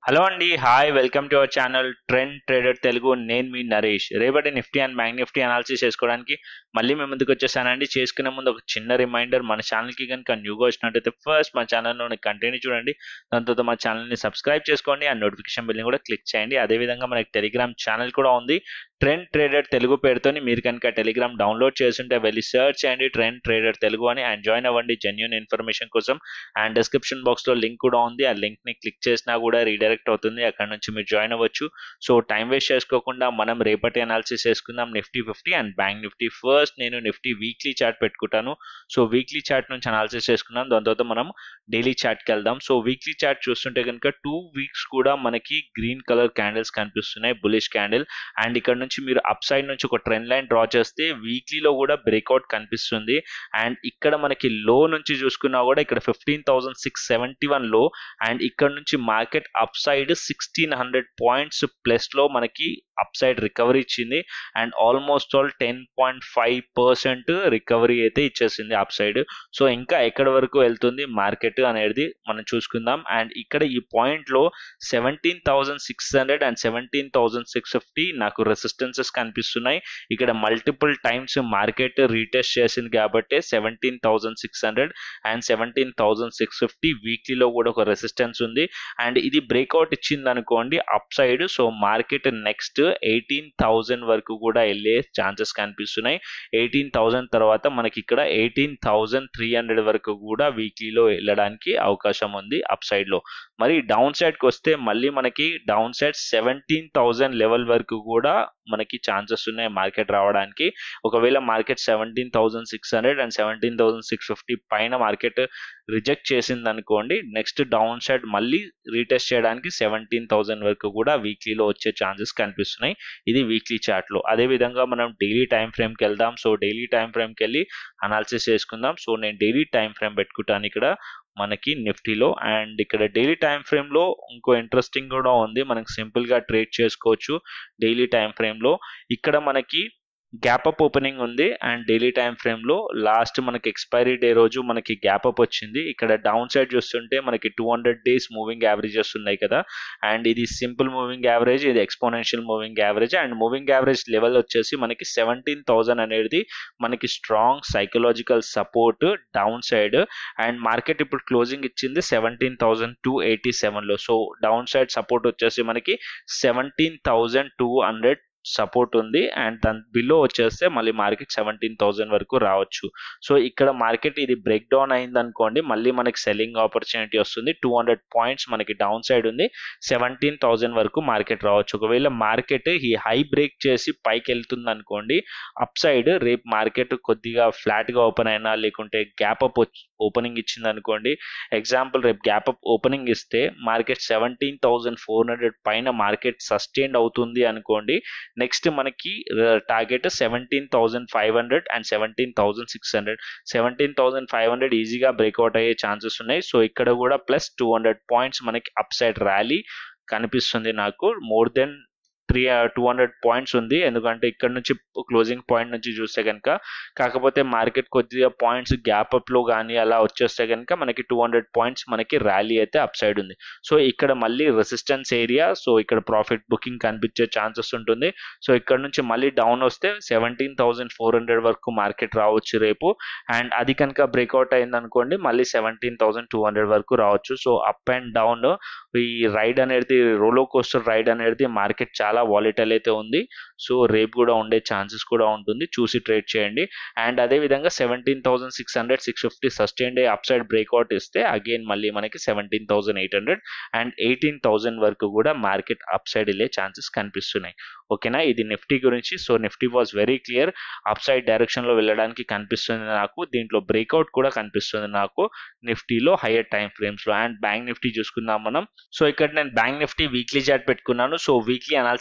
hello అండి hi welcome to our channel trend trader Telugu నేను మీ నరేష్ రేపటి Nifty and bank Nifty analysis చేసుకోవడానికి మళ్ళీ మేము ముందుకు వచ్చేసానండి చేసుకునే ముందు ఒక చిన్న రిమైండర్ మన ఛానల్కి కనుక న్యూగా వచ్చినట్టయితే ఫస్ట్ మా ఛానల్లోని కంటెంట్ చూడండి దాని తర్వాత మా ఛానల్ని సబ్స్క్రైబ్ చేసుకోండి అండ్ నోటిఫికేషన్ బిల్ని కూడా క్లిక్ చేయండి అదేవిధంగా మనకి టెలిగ్రామ్ ఛానల్ కూడా ఉంది ట్రెండ్ ట్రేడర్ తెలుగు పేరుతోని మీరు కనుక టెలిగ్రామ్ డౌన్లోడ్ చేస్తుంటే వెళ్ళి సర్చ్ చేయండి ట్రెండ్ ట్రేడర్ తెలుగు అని అండ్ జాయిన్ అవ్వండి జెన్యున్ ఇన్ఫర్మేషన్ కోసం అండ్ డిస్క్రిప్షన్ బాక్స్లో లింక్ కూడా ఉంది ఆ లింక్ని క్లిక్ చేసినా కూడా రీడైరెక్ట్ అవుతుంది అక్కడ నుంచి మీరు జాయిన్ అవ్వచ్చు సో టైం వేస్ట్ చేసుకోకుండా మనం రేపటి అనాలిసిస్ చేసుకుందాం Nifty fifty and bank Nifty first నేను నిఫ్టీ వీక్లీ చార్ట్ పెట్టుకుంటాను సో వీక్లీ చార్ట్ నుంచి అనాలిసిస్ చేసుకున్నాం దాని తర్వాత మనం డైలీ చార్ట్కి వెళ్దాం సో వీక్లీ చార్ట్ చూస్తుంటే కనుక టూ వీక్స్ కూడా మనకి గ్రీన్ కలర్ క్యాండిల్స్ కనిపిస్తున్నాయి బులిష్ క్యాండిల్ అండ్ ఇక్కడ నుంచి మీరు అప్ సైడ్ నుంచి ఒక ట్రెండ్ లైన్ డ్రా చేస్తే వీక్లీలో కూడా బ్రేక్అవుట్ కనిపిస్తుంది అండ్ ఇక్కడ మనకి లో నుంచి చూసుకున్నా కూడా ఇక్కడ fifteen thousand six seventy one లో అండ్ ఇక్కడ నుంచి market up upside sixteen hundred points plus లో మనకి అప్ సైడ్ రికవరీ ఇచ్చింది and almost all ten point five percent recovery అయితే ఇచ్చేసింది అప్ సైడ్ సో ఇంకా ఎక్కడి వరకు వెళ్తుంది మార్కెట్ అనేది మనం చూసుకుందాం అండ్ ఇక్కడ ఈ పాయింట్ లో seventeen thousand six hundred and seventeen thousand six fifty నాకు రెసిస్టెన్సెస్ కనిపిస్తున్నాయి ఇక్కడ మల్టిపుల్ టైమ్స్ మార్కెట్ రీటెస్ట్ చేసింది కాబట్టి seventeen thousand six hundred and seventeen thousand six fifty వీక్లీలో కూడా ఒక రెసిస్టెన్స్ ఉంది అండ్ ఇది బ్రేక్అవుట్ ఇచ్చింది అనుకోండి upside so market next eighteen thousand వరకు కూడా వెళ్ళే ఛాన్సెస్ కనిపిస్తున్నాయి ఎయిటీన్ థౌజండ్ తర్వాత మనకి ఇక్కడ ఎయిటీన్ థౌజండ్ త్రీ హండ్రెడ్ వరకు కూడా వీక్లీలో వెళ్ళడానికి అవకాశం ఉంది అప్ సైడ్ లో మరి డౌన్ సైడ్ కి వస్తే మళ్ళీ మనకి down downside seventeen thousand level వరకు కూడా మనకి ఛాన్సెస్ ఉన్నాయి మార్కెట్ రావడానికి ఒకవేళ market seventeen thousand six hundred and seventeen thousand six fifty పైన మార్కెట్ రిజెక్ట్ చేసింది అనుకోండి నెక్స్ట్ డౌన్ సైడ్ మళ్ళీ రీటెస్ట్ చేయడానికి సెవెంటీన్ థౌసండ్ వరకు కూడా వీక్లీలో వచ్చే ఛాన్సెస్ కనిపిస్తున్నాయి ఇది వీక్లీ చార్ట్లో అదేవిధంగా మనం డైలీ టైం ఫ్రేమ్కి వెళ్దాం సో డైలీ టైం ఫ్రేమ్కి వెళ్ళి అనాలిసిస్ చేసుకుందాం సో నేను డైలీ టైం ఫ్రేమ్ పెట్టుకుంటాను ఇక్కడ మనకి నిఫ్టీలో అండ్ ఇక్కడ డైలీ టైం ఫ్రేమ్లో ఇంకో ఇంట్రెస్టింగ్ కూడా ఉంది మనకి సింపుల్గా ట్రేడ్ చేసుకోవచ్చు డైలీ టైం ఫ్రేమ్లో ఇక్కడ మనకి గ్యాప్ అప్ ఓపెనింగ్ ఉంది అండ్ డైలీ టైం ఫ్రేమ్లో లాస్ట్ మనకి ఎక్స్పైరీ డే రోజు మనకి గ్యాప్ అప్ వచ్చింది ఇక్కడ డౌన్ సైడ్ చూస్తుంటే మనకి two hundred days moving averages ఉన్నాయి కదా అండ్ ఇది సింపుల్ మూవింగ్ యావరేజ్ ఇది exponential moving average and moving average level వచ్చేసి మనకి సెవెంటీన్ థౌసండ్ అనేది మనకి strong psychological support down side and market ఇప్పుడు క్లోజింగ్ ఇచ్చింది సెవెంటీన్ థౌసండ్ టూ ఎయిటీ సెవెన్లో సో డౌన్ సైడ్ సపోర్ట్ వచ్చేసి మనకి seventeen thousand two hundred support ఉంది అండ్ దాని బిలో వచ్చేస్తే మళ్ళీ మార్కెట్ సెవెంటీన్ థౌసండ్ వరకు రావచ్చు సో ఇక్కడ మార్కెట్ ఇది బ్రేక్ డౌన్ అయింది అనుకోండి మళ్ళీ మనకి సెల్లింగ్ ఆపర్చునిటీ వస్తుంది టూ హండ్రెడ్ పాయింట్స్ మనకి డౌన్ సైడ్ ఉంది సెవెంటీన్ థౌసండ్ వరకు మార్కెట్ రావచ్చు ఒకవేళ మార్కెట్ ఈ హై బ్రేక్ చేసి పైకి వెళ్తుంది అనుకోండి అప్ సైడ్ రేపు మార్కెట్ కొద్దిగా ఫ్లాట్గా ఓపెన్ అయినా లేకుంటే గ్యాప్ అప్ ఓపెనింగ్ ఇచ్చింది అనుకోండి ఎగ్జాంపుల్ రేపు గ్యాప్ అప్ ఓపెనింగ్ ఇస్తే market seventeen thousand four hundred పైన మార్కెట్ సస్టైన్ అవుతుంది అనుకోండి నెక్స్ట్ మనకి target seventeen thousand five hundred and seventeen thousand six hundred seventeen thousand five hundred ఈజీగా బ్రేక్అవుట్ అయ్యే ఛాన్సెస్ ఉన్నాయి సో ఇక్కడ కూడా ప్లస్ టూ హండ్రెడ్ పాయింట్స్ మనకి అప్ సైడ్ ర్యాలీ కనిపిస్తుంది నాకు more than three two hundred points ఉంది ఎందుకంటే ఇక్కడ నుంచి క్లోజింగ్ పాయింట్ నుంచి చూస్తే కనుక కాకపోతే మార్కెట్ కొద్దిగా పాయింట్స్ గ్యాప్ అప్లో కానీ అలా వచ్చేస్తే కనుక మనకి టూ హండ్రెడ్ పాయింట్స్ మనకి ర్యాలీ అయితే అప్ సైడ్ ఉంది సో ఇక్కడ మళ్ళీ రెసిస్టెన్స్ ఏరియా సో ఇక్కడ ప్రాఫిట్ బుకింగ్ కనిపించే ఛాన్సెస్ ఉంటుంది సో ఇక్కడ నుంచి మళ్ళీ డౌన్ వస్తే సెవెంటీన్ థౌసండ్ ఫోర్ హండ్రెడ్ వరకు మార్కెట్ రావచ్చు రేపు అండ్ అది కనుక బ్రేక్అవుట్ అయింది అనుకోండి మళ్ళీ సెవెంటీన్ థౌసండ్ టూ హండ్రెడ్ వరకు రావచ్చు సో అప్ అండ్ డౌన్ ఈ రైడ్ అనేది రోలో కోస్టర్ రైడ్ అనేది మార్కెట్ చాలా వాలిటల్ అయితే ఉంది సో రేపు కూడా ఉండే ఛాన్సెస్ కూడా ఉంటుంది చూసి ట్రేడ్ చేయండి అండ్ అదే విధంగా seventeen thousand six hundred six fifty sustained up side breakout ఇస్తే అగైన్ మళ్ళీ మనకి seventeen thousand eight hundred and eighteen thousand వరకు కూడా మార్కెట్ అప్ సైడ్ వెళ్ళే ఛాన్సెస్ కనిపిస్తున్నాయి ఓకేనా ఇది నిఫ్టీ గురించి so Nifty was very clear up side డైరెక్షన్లో వెళ్ళడానికి కనిపిస్తుంది నాకు దీంట్లో బ్రేక్అవుట్ కూడా కనిపిస్తుంది నాకు నిఫ్టీలో హయ్యర్ టైం ఫ్రేమ్స్లో అండ్ బ్యాంక్ నిఫ్టీ చూసుకుందాం మనం సో ఇక్కడ నేను బ్యాంక్ నిఫ్టీ వీక్లీ చార్ట్ పెట్టుకున్నాను సో వీక్లీ అనాలిసిస్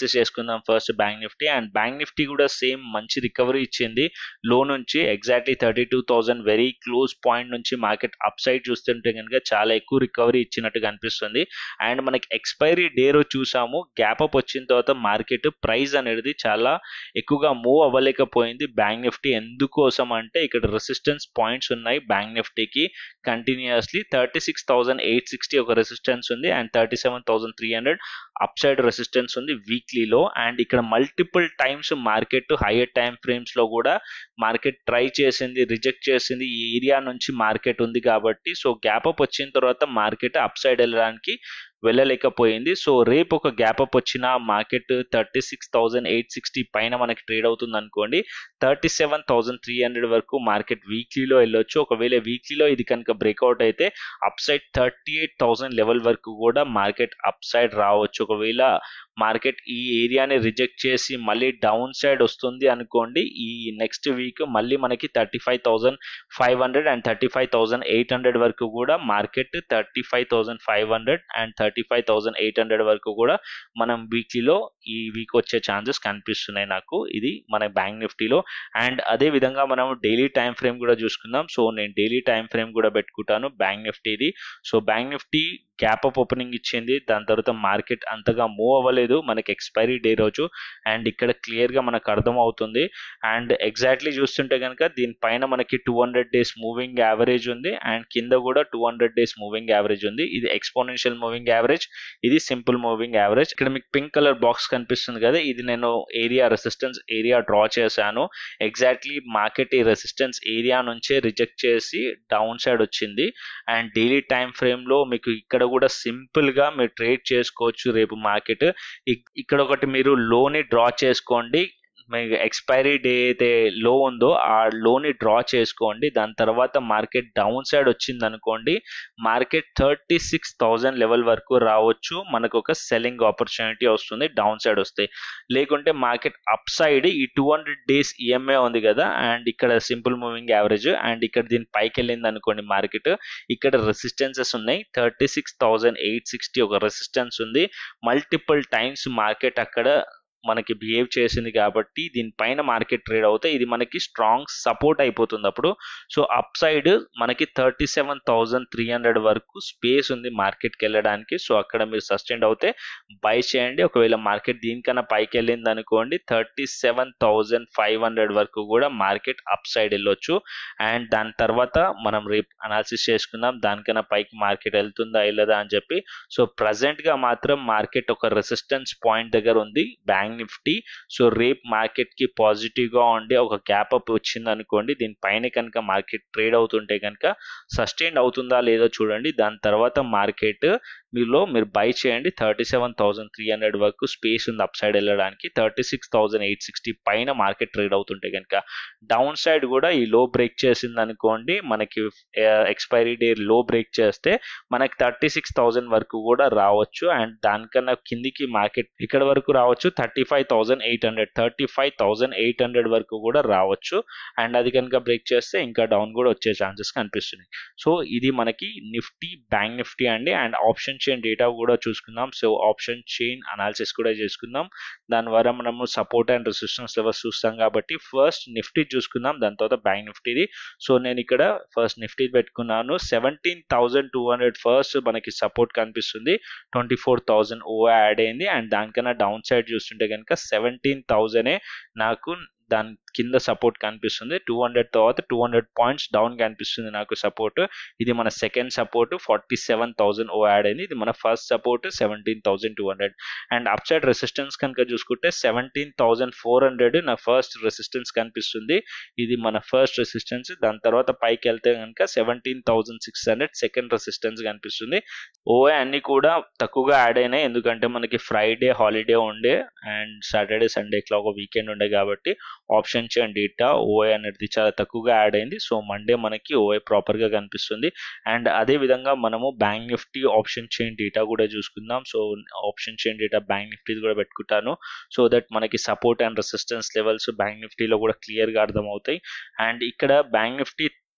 అనాలిసిస్ చేసుకుందాం first bank Nifty and bank Nifty కూడా సేమ్ మంచి రికవరీ ఇచ్చింది లో నుంచి exactly thirty two thousand very close point నుంచి మార్కెట్ అప్ సైడ్ చూస్తుంటే కనుక చాలా ఎక్కువ రికవరీ ఇచ్చినట్టు కనిపిస్తుంది అండ్ మనకి ఎక్స్పైరీ డే రోజు చూసాము గ్యాప్ అప్ వచ్చిన తర్వాత మార్కెట్ ప్రైస్ అనేది చాలా ఎక్కువగా మూవ్ అవ్వలేకపోయింది బ్యాంక్ నిఫ్టీ ఎందుకోసం అంటే ఇక్కడ రెసిస్టెన్స్ పాయింట్స్ ఉన్నాయి బ్యాంక్ నిఫ్టీకి continuously thirty six thousand eight sixty ఒక రెసిస్టెన్స్ ఉంది and thirty seven thousand three hundred up side resistance ఉంది వీక్లీలో అండ్ ఇక్కడ multiple times market higher time frames లో కూడా మార్కెట్ ట్రై చేసింది రిజెక్ట్ చేసింది ఈ ఏరియా నుంచి మార్కెట్ ఉంది కాబట్టి సో గ్యాప్ అప్ వచ్చిన తర్వాత మార్కెట్ అప్ సైడ్ వెళ్ళడానికి వెళ్ళలేకపోయింది సో రేపు ఒక గ్యాప్ అప్ వచ్చిన market thirty six thousand eight sixty పైన మనకి ట్రేడ్ అవుతుంది అనుకోండి thirty seven thousand three hundred వరకు మార్కెట్ వీక్లీలో వెళ్ళొచ్చు ఒకవేళ వీక్లీలో ఇది కనుక బ్రేక్అవుట్ అయితే up side thirty eight thousand level వరకు కూడా మార్కెట్ అప్ సైడ్ రావచ్చు ఒకవేళ మార్కెట్ ఈ ఏరియాని రిజెక్ట్ చేసి మళ్ళీ డౌన్ సైడ్ వస్తుంది అనుకోండి ఈ నెక్స్ట్ వీక్ మళ్ళీ మనకి thirty five thousand five hundred and thirty five thousand eight hundred వరకు కూడా market thirty five thousand five hundred and thirty five thousand eight hundred వరకు కూడా మనం వీక్లీలో ఈ వీక్ వచ్చే ఛాన్సెస్ కనిపిస్తున్నాయి నాకు ఇది మన బ్యాంక్ నిఫ్టీలో అండ్ అదే విధంగా మనం డైలీ టైం ఫ్రేమ్ కూడా చూసుకుందాం సో నేను డైలీ టైం ఫ్రేమ్ కూడా పెట్టుకుంటాను బ్యాంక్ నిఫ్టీది so bank Nifty gap up opening ఇచ్చింది దాని తర్వాత మార్కెట్ అంతగా మూవ్ అవ్వలేదు మనకి ఎక్స్పైరీ డే రోజు అండ్ ఇక్కడ క్లియర్గా మనకు అర్థం అవుతుంది అండ్ ఎగ్జాక్ట్లీ చూస్తుంటే కనుక దీనిపైన మనకి two hundred days moving average ఉంది అండ్ కింద కూడా two hundred days moving average ఉంది ఇది ఎక్స్పోనెన్షియల్ మూవింగ్ యావరేజ్ ఇది సింపుల్ మూవింగ్ యావరేజ్ ఇక్కడ మీకు పింక్ కలర్ బాక్స్ కనిపిస్తుంది కదా ఇది నేను ఏరియా రెసిస్టెన్స్ ఏరియా డ్రా చేశాను ఎగ్జాక్ట్లీ మార్కెట్ ఈ రెసిస్టెన్స్ ఏరియా నుంచే రిజెక్ట్ చేసి డౌన్ సైడ్ వచ్చింది అండ్ డైలీ టైం ఫ్రేమ్ లో మీకు ఇక్కడ కూడా సింపుల్ గా మీరు ట్రేడ్ చేసుకోవచ్చు రేపు మార్కెట్ ఇక్కడ ఒకటి మీరు లోని డ్రా చేసుకోండి మీకు ఎక్స్పైరీ డే అయితే లో ఉందో ఆ లోని డ్రా చేసుకోండి దాని తర్వాత మార్కెట్ డౌన్ సైడ్ వచ్చింది అనుకోండి market thirty six thousand level వరకు రావచ్చు మనకు ఒక సెల్లింగ్ ఆపర్చునిటీ వస్తుంది డౌన్ సైడ్ వస్తే లేకుంటే మార్కెట్ అప్ సైడ్ ఈ టూ హండ్రెడ్ డేస్ ఈఎంఐ ఉంది కదా అండ్ ఇక్కడ సింపుల్ మూవింగ్ యావరేజ్ అండ్ ఇక్కడ దీని పైకి వెళ్ళింది అనుకోండి మార్కెట్ ఇక్కడ రెసిస్టెన్సెస్ ఉన్నాయి thirty six thousand eight sixty ఒక రెసిస్టెన్స్ ఉంది మల్టిపుల్ టైమ్స్ మార్కెట్ అక్కడ మనకి బిహేవ్ చేసింది కాబట్టి దీనిపైన మార్కెట్ ట్రేడ్ అవుతే ఇది మనకి స్ట్రాంగ్ సపోర్ట్ అయిపోతుంది అప్పుడు సో అప్ సైడ్ మనకి thirty seven thousand three hundred వరకు స్పేస్ ఉంది మార్కెట్కి వెళ్ళడానికి సో అక్కడ మీరు సస్టైన్ అవుతే బై చేయండి ఒకవేళ మార్కెట్ దీనికన్నా పైకి వెళ్ళింది అనుకోండి thirty seven thousand five hundred వరకు కూడా మార్కెట్ అప్ సైడ్ వెళ్ళొచ్చు అండ్ దాని తర్వాత మనం రేపు అనాలిసిస్ చేసుకుందాం దానికన్నా పైకి మార్కెట్ వెళ్తుందా వెళ్ళదా అని చెప్పి సో ప్రజెంట్గా మాత్రం మార్కెట్ ఒక రెసిస్టెన్స్ పాయింట్ దగ్గర ఉంది బ్యాంక్ నిఫ్టీ సో రేప్ మార్కెట్ కి పాజిటివ్ గా ఉండి ఒక గ్యాప్ అప్ వచ్చింది అనుకోండి దీనిపైన కనుక మార్కెట్ ట్రేడ్ అవుతుంటే కనుక సస్టైన్ అవుతుందా లేదో చూడండి దాని తర్వాత మార్కెట్ మీలో మీరు బై చేయండి thirty seven thousand three hundred వరకు స్పేస్ ఉంది అప్ సైడ్ వెళ్ళడానికి thirty six thousand eight sixty పైన మార్కెట్ ట్రేడ్ అవుతుంటే కనుక డౌన్ సైడ్ కూడా ఈ లో బ్రేక్ చేసింది అనుకోండి మనకి ఎక్స్పైరీ డే లో బ్రేక్ చేస్తే మనకి థర్టీ సిక్స్ థౌసండ్ వరకు కూడా రావచ్చు అండ్ దానికన్నా కిందికి మార్కెట్ ఇక్కడ వరకు రావచ్చు thirty five thousand eight hundred thirty five thousand eight hundred వరకు కూడా రావచ్చు అండ్ అది కనుక బ్రేక్ చేస్తే ఇంకా డౌన్ కూడా వచ్చే ఛాన్సెస్ కనిపిస్తున్నాయి సో ఇది మనకి నిఫ్టీ బ్యాంక్ నిఫ్టీ అండి అండ్ ఆప్షన్ చైన్ డేటా కూడా చూసుకుందాం సో ఆప్షన్ చైన్ అనాలిసిస్ కూడా చేసుకుందాం దాని ద్వారా మనము సపోర్ట్ అండ్ రెసిస్టెన్స్ లెవెల్స్ చూస్తాం కాబట్టి ఫస్ట్ నిఫ్టీ చూసుకుందాం దాని తర్వాత బ్యాంక్ నిఫ్టీది సో నేను ఇక్కడ ఫస్ట్ నిఫ్టీ పెట్టుకున్నాను seventeen thousand two hundred first మనకి సపోర్ట్ కనిపిస్తుంది twenty four thousand O add అయింది అండ్ దానికన్నా డౌన్ సైడ్ చూస్తుంటే కనుక సెవెంటీన్ థౌజండే నాకు దాని కింద సపోర్ట్ కనిపిస్తుంది టూ హండ్రెడ్ తర్వాత టూ హండ్రెడ్ పాయింట్స్ డౌన్ కనిపిస్తుంది నాకు సపోర్ట్ ఇది మన second support forty seven thousand O add అయింది ఇది మన first support seventeen thousand two hundred and up side resistance కనుక చూసుకుంటే సెవెంటీన్ థౌసండ్ ఫోర్ హండ్రెడ్ నా ఫస్ట్ రెసిస్టెన్స్ కనిపిస్తుంది ఇది మన ఫస్ట్ రెసిస్టెన్స్ దాని తర్వాత పైకి వెళ్తే కనుక seventeen thousand six hundred second resistance కనిపిస్తుంది ఓఏ అన్ని కూడా తక్కువగా యాడ్ అయినాయి ఎందుకంటే మనకి ఫ్రైడే హాలిడే ఉండే అండ్ సాటర్డే సండే ఇట్లా ఒక వీకెండ్ ఉండే కాబట్టి ఆప్షన్ చైన్ డేటా ఓఐ అనేది చాలా తక్కువగా యాడ్ అయింది సో మండే మనకి ఓఐ ప్రాపర్గా కనిపిస్తుంది అండ్ అదే విధంగా మనము bank Nifty option chain data కూడా చూసుకుందాం so option chain data bank Nifty కూడా పెట్టుకుంటాను సో దట్ మనకి support and resistance levels bank నిఫ్టీలో కూడా క్లియర్గా అర్థమవుతాయి అండ్ ఇక్కడ bank Nifty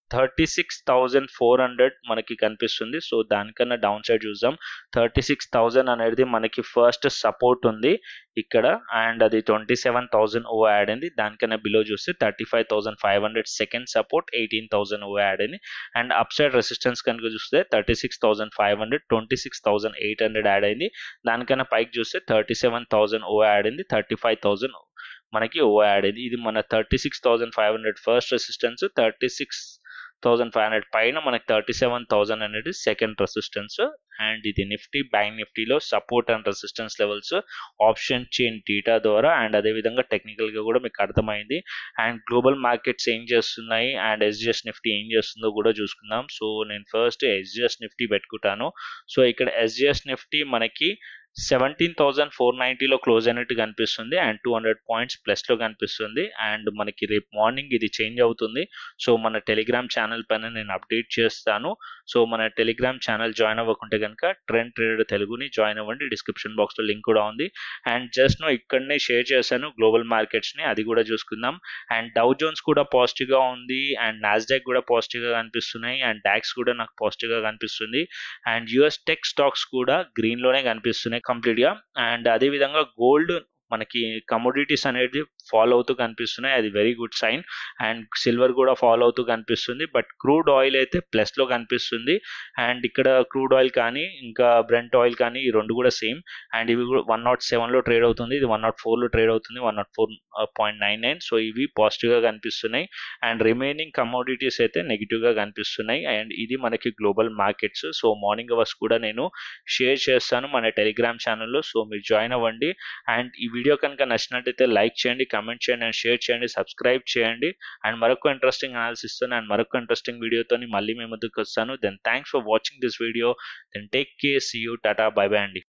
thirty six thousand four hundred మనకి కనిపిస్తుంది సో దానికన్నా డౌన్ సైడ్ చూద్దాం థర్టీ సిక్స్ థౌజండ్ అనేది మనకి ఫస్ట్ సపోర్ట్ ఉంది ఇక్కడ అండ్ అది twenty seven thousand O add అయింది దానికన్నా బిలో చూస్తే thirty five thousand five hundred second support eighteen thousand O add అయింది అండ్ అప్ సైడ్ రెసిస్టెన్స్ కనుక చూస్తే thirty six thousand five hundred twenty six thousand eight hundred add అయింది దానికన్నా పైకి చూస్తే thirty seven thousand O add అయింది thirty five thousand మనకి O add అయింది ఇది మన thirty six thousand five hundred first resistance thirty six thousand five hundred పైన మనకి థర్టీ సెవెన్ థౌసండ్ అనేది సెకండ్ రెసిస్టెన్స్ అండ్ ఇది నిఫ్టీ బ్యాంక్ నిఫ్టీలో support and resistance levels option chain data ద్వారా అండ్ అదేవిధంగా టెక్నికల్గా కూడా మీకు అర్థమైంది అండ్ గ్లోబల్ మార్కెట్స్ ఏం చేస్తున్నాయి అండ్ ఎస్జిఎస్ నిఫ్టీ ఏం చేస్తుందో కూడా చూసుకుందాం సో నేను ఫస్ట్ ఎస్జిఎస్ నిఫ్టీ పెట్టుకుంటాను సో ఇక్కడ ఎస్జిఎస్ నిఫ్టీ మనకి సెవెంటీన్ థౌజండ్ ఫోర్ నైంటీలో క్లోజ్ అయినట్టు కనిపిస్తుంది అండ్ టూ హండ్రెడ్ పాయింట్స్ ప్లస్లో కనిపిస్తుంది అండ్ మనకి రేపు మార్నింగ్ ఇది చేంజ్ అవుతుంది సో మన టెలిగ్రామ్ ఛానల్ పైన నేను అప్డేట్ చేస్తాను సో మన టెలిగ్రామ్ ఛానల్ జాయిన్ అవ్వకుంటే కనుక ట్రెండ్ ట్రేడర్ తెలుగుని జాయిన్ అవ్వండి డిస్క్రిప్షన్ బాక్స్లో లింక్ కూడా ఉంది అండ్ జస్ట్ నో ఇక్కడనే షేర్ చేశాను గ్లోబల్ మార్కెట్స్ని అది కూడా చూసుకుందాం అండ్ డౌ జోన్స్ కూడా పాజిటివ్గా ఉంది అండ్ నాస్డాక్ కూడా పాజిటివ్గా కనిపిస్తున్నాయి అండ్ డాక్స్ కూడా నాకు పాజిటివ్గా కనిపిస్తుంది అండ్ యుఎస్ టెక్ స్టాక్స్ కూడా గ్రీన్లోనే కనిపిస్తున్నాయి కంప్లీట్గా అండ్ అదేవిధంగా గోల్డ్ మనకి కమోడిటీస్ అనేది ఫాలో అవుతూ కనిపిస్తున్నాయి అది very good sign and silver కూడా ఫాలో అవుతూ కనిపిస్తుంది బట్ క్రూడ్ ఆయిల్ అయితే ప్లస్లో కనిపిస్తుంది అండ్ ఇక్కడ క్రూడ్ ఆయిల్ కానీ ఇంకా బ్రెంట్ ఆయిల్ కానీ ఈ రెండు కూడా సేమ్ అండ్ ఇవి కూడా వన్ నాట్ సెవెన్లో ట్రేడ్ అవుతుంది ఇది వన్ నాట్ ఫోర్లో ట్రేడ్ అవుతుంది one naught four point nine nine so ఇవి పాజిటివ్గా కనిపిస్తున్నాయి అండ్ రిమైనింగ్ కమోడిటీస్ అయితే నెగిటివ్గా కనిపిస్తున్నాయి అండ్ ఇది మనకి global markets so morning hours కూడా నేను షేర్ చేస్తాను మన టెలిగ్రామ్ ఛానల్లో సో మీరు జాయిన్ అవ్వండి అండ్ ఈ వీడియో కనుక నచ్చినట్టయితే లైక్ చేయండి కమెంట్ చేయండి అండ్ షేర్ చేయండి సబ్స్క్రైబ్ చేయండి అండ్ మరొక ఇంట్రెస్టింగ్ అనాలిసిస్ అండ్ మరొక ఇంట్రెస్టింగ్ వీడియోతో మళ్ళీ మేము ముందుకు వస్తాను then thanks for watching this video then take care see you tata bye bye అండి